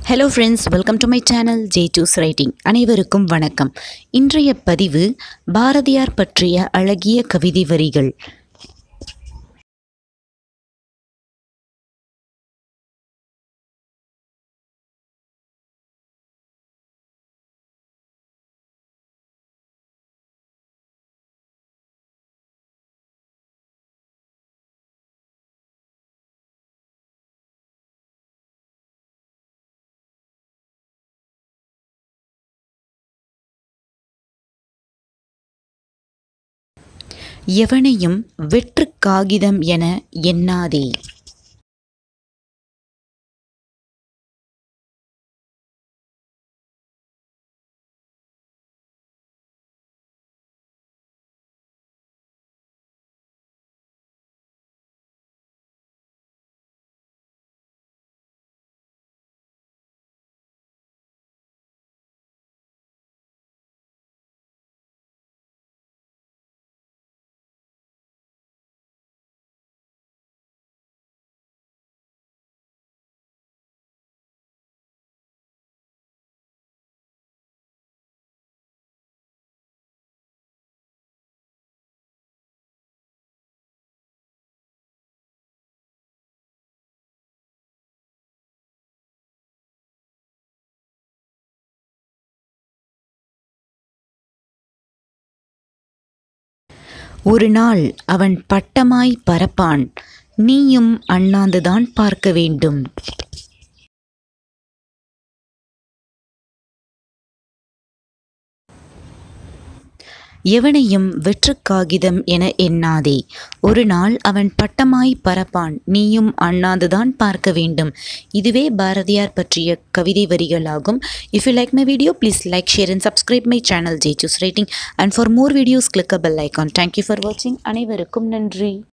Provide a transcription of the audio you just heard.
hello friends welcome to my channel ஜே டூஸ் writing அனைவருக்கும் வணக்கம் இன்றைய பதிவு பாரதியார் பற்றிய அழகிய கவிதை வரிகள் எவனையும் வெற்றுக் காகிதம் என எண்ணாதே ஒரு நாள் அவன் பட்டமாய் பறப்பான் நீயும் அண்ணாந்துதான் பார்க்க வேண்டும் எவனையும் வெற்றுக் காகிதம் என எண்ணாதே ஒரு நாள் அவன் பட்டமாய் பறப்பான் நீயும் அண்ணாந்துதான் பார்க்க வேண்டும் இதுவே பாரதியார் பற்றிய கவிதை வரிகளாகும் if you like my video please like share and subscribe my channel Jesus writing and for more videos click a bell icon thank you for வாட்சிங் அனைவருக்கும் நன்றி